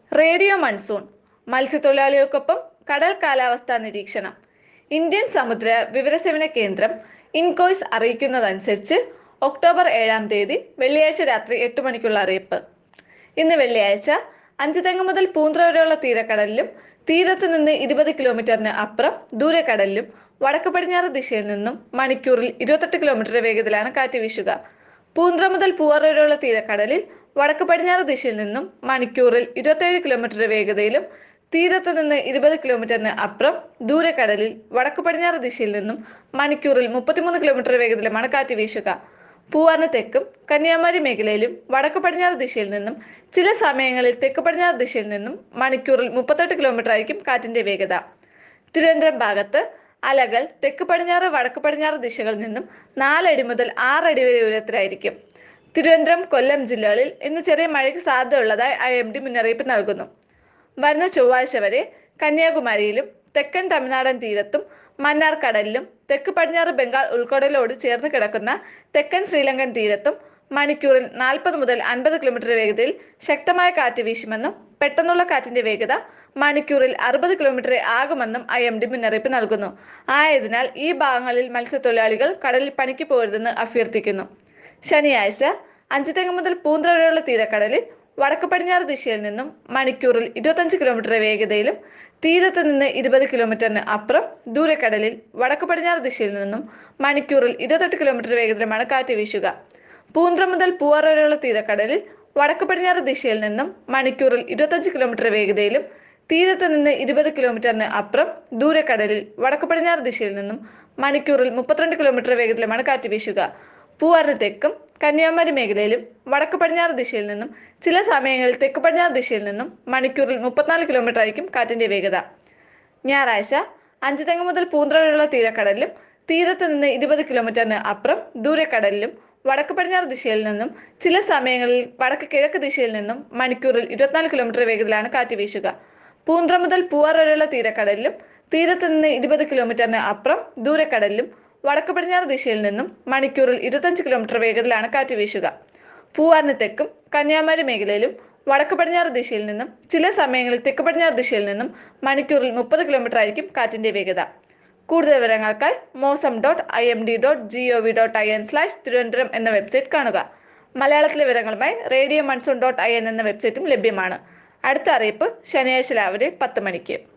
radio monsoon മത്സ്യത്തൊഴിലാളികൾക്കൊപ്പം കടൽ കാലാവസ്ഥാ നിരീക്ഷണം ഇന്ത്യൻ സമുദ്ര വിവരസേവന കേന്ദ്രം ഇൻകോയ്സ് അറിയിക്കുന്നതനുസരിച്ച് ഒക്ടോബർ ഏഴാം തീയതി വെള്ളിയാഴ്ച രാത്രി എട്ട് മണിക്കുള്ള അറിയിപ്പ് ഇന്ന് വെള്ളിയാഴ്ച അഞ്ചുതെങ്ങ് മുതൽ പൂന്ത്ര വരെയുള്ള തീരക്കടലിലും തീരത്ത് നിന്ന് ഇരുപത് കിലോമീറ്ററിന് അപ്പുറം ദൂരക്കടലിലും വടക്ക് പടിഞ്ഞാറ് ദിശയിൽ നിന്നും മണിക്കൂറിൽ ഇരുപത്തെട്ട് കിലോമീറ്റർ വേഗത്തിലാണ് കാറ്റ് വീശുക പൂന്ത്ര മുതൽ പൂവാർ വരെയുള്ള തീരക്കടലിൽ വടക്ക് പടിഞ്ഞാറ് ദിശയിൽ നിന്നും മണിക്കൂറിൽ ഇരുപത്തേഴ് കിലോമീറ്റർ വേഗതയിലും തീരത്ത് നിന്ന് ഇരുപത് കിലോമീറ്ററിന് അപ്പുറം ദൂരക്കടലിൽ വടക്ക് പടിഞ്ഞാറ് ദിശയിൽ നിന്നും മണിക്കൂറിൽ മുപ്പത്തിമൂന്ന് കിലോമീറ്റർ വേഗത്തിലുമാണ് കാറ്റ് വീശുക പൂവാറിന് തെക്കും കന്യാകുമാരി മേഖലയിലും വടക്ക് പടിഞ്ഞാറ് ദിശയിൽ നിന്നും ചില സമയങ്ങളിൽ തെക്ക് പടിഞ്ഞാറ് ദിശയിൽ നിന്നും മണിക്കൂറിൽ മുപ്പത്തെട്ട് കിലോമീറ്റർ ആയിരിക്കും കാറ്റിന്റെ വേഗത തിരുവനന്തപുരം ഭാഗത്ത് അലകൾ തെക്ക് പടിഞ്ഞാറ് വടക്ക് പടിഞ്ഞാറ് ദിശകളിൽ നിന്നും നാലടി മുതൽ ആറടി വരെ ഉയരത്തിലായിരിക്കും തിരുവനന്തപുരം കൊല്ലം ജില്ലകളിൽ ഇന്ന് ചെറിയ മഴയ്ക്ക് സാധ്യതയുള്ളതായി ഐ എം ഡി മുന്നറിയിപ്പ് നൽകുന്നു വരുന്ന ചൊവ്വാഴ്ച വരെ കന്യാകുമാരിയിലും തെക്കൻ തമിഴ്നാടൻ തീരത്തും മന്നാർ കടലിലും തെക്ക് പടിഞ്ഞാറ് ബംഗാൾ ഉൾക്കടലോട് ചേർന്ന് കിടക്കുന്ന തെക്കൻ ശ്രീലങ്കൻ തീരത്തും മണിക്കൂറിൽ നാൽപ്പത് മുതൽ അൻപത് കിലോമീറ്റർ വേഗതയിൽ ശക്തമായ കാറ്റ് വീശുമെന്നും പെട്ടെന്നുള്ള കാറ്റിന്റെ വേഗത മണിക്കൂറിൽ അറുപത് കിലോമീറ്റർ ആകുമെന്നും ഐ എം ഡി മുന്നറിയിപ്പ് നൽകുന്നു ആയതിനാൽ ഈ ഭാഗങ്ങളിൽ മത്സ്യത്തൊഴിലാളികൾ കടലിൽ പണിക്ക് പോകരുതെന്ന് അഭ്യർത്ഥിക്കുന്നു ശനിയാഴ്ച അഞ്ചുതെങ്ങ് മുതൽ പൂന്തറ വരെയുള്ള തീരക്കടലിൽ വടക്ക് പടിഞ്ഞാറ് ദിശയിൽ നിന്നും മണിക്കൂറിൽ ഇരുപത്തഞ്ച് കിലോമീറ്റർ വേഗതയിലും തീരത്ത് നിന്ന് ഇരുപത് കിലോമീറ്ററിന് അപ്പുറം ദൂരക്കടലിൽ വടക്ക് പടിഞ്ഞാറ് ദിശയിൽ നിന്നും മണിക്കൂറിൽ ഇരുപത്തെട്ട് കിലോമീറ്റർ വേഗത്തിലുമാണ് കാറ്റ് വീശുക പൂന്ത്ര മുതൽ പൂവാർ വരെയുള്ള തീരക്കടലിൽ വടക്ക് പടിഞ്ഞാറ് ദിശയിൽ നിന്നും മണിക്കൂറിൽ ഇരുപത്തഞ്ച് കിലോമീറ്റർ വേഗതയിലും തീരത്ത് നിന്ന് ഇരുപത് കിലോമീറ്ററിന് അപ്പുറം ദൂരക്കടലിൽ വടക്ക് പടിഞ്ഞാറ് ദിശയിൽ നിന്നും മണിക്കൂറിൽ മുപ്പത്തിരണ്ട് കിലോമീറ്റർ വേഗത്തിലുമാണ് കാറ്റ് വീശുക പൂവാറിന് തെക്കും കന്യാകുമാരി മേഖലയിലും വടക്ക് പടിഞ്ഞാറ് ദിശയിൽ നിന്നും ചില സമയങ്ങളിൽ തെക്ക് പടിഞ്ഞാറ് ദിശയിൽ നിന്നും മണിക്കൂറിൽ മുപ്പത്തിനാല് കിലോമീറ്റർ ആയിരിക്കും കാറ്റിന്റെ വേഗത ഞായറാഴ്ച അഞ്ചുതെങ്ങ് മുതൽ പൂന്തറ വരെയുള്ള തീരക്കടലിലും തീരത്ത് നിന്ന് ഇരുപത് കിലോമീറ്ററിന് അപ്പുറം ദൂരക്കടലിലും വടക്ക് പടിഞ്ഞാറ് ദിശയിൽ നിന്നും ചില സമയങ്ങളിൽ വടക്ക് കിഴക്ക് ദിശയിൽ നിന്നും മണിക്കൂറിൽ ഇരുപത്തിനാല് കിലോമീറ്റർ വേഗത്തിലാണ് കാറ്റ് വീശുക പൂന്ത്ര മുതൽ പൂവാർ വരെയുള്ള തീരക്കടലിലും തീരത്ത് നിന്ന് ഇരുപത് കിലോമീറ്ററിന് അപ്പുറം ദൂരക്കടലിലും വടക്ക് പടിഞ്ഞാറ് ദിശയിൽ നിന്നും മണിക്കൂറിൽ ഇരുപത്തഞ്ച് കിലോമീറ്റർ വേഗത്തിലാണ് കാറ്റ് വീശുക പൂവാറിന് തെക്കും കന്യാകുമാരി മേഖലയിലും വടക്ക് പടിഞ്ഞാറ് ദിശയിൽ നിന്നും ചില സമയങ്ങളിൽ തെക്ക് പടിഞ്ഞാറ് ദിശയിൽ നിന്നും മണിക്കൂറിൽ മുപ്പത് കിലോമീറ്റർ ആയിരിക്കും കാറ്റിന്റെ വേഗത കൂടുതൽ വിവരങ്ങൾക്കായി Mausam dot I M D dot G O V dot I N slash Thiruvananthapuram എന്ന വെബ്സൈറ്റ് കാണുക മലയാളത്തിലെ വിവരങ്ങളുമായി radio monsoon dot I N എന്ന വെബ്സൈറ്റും ലഭ്യമാണ് അടുത്ത അറിയിപ്പ് ശനിയാഴ്ച രാവിലെ പത്ത് മണിക്ക്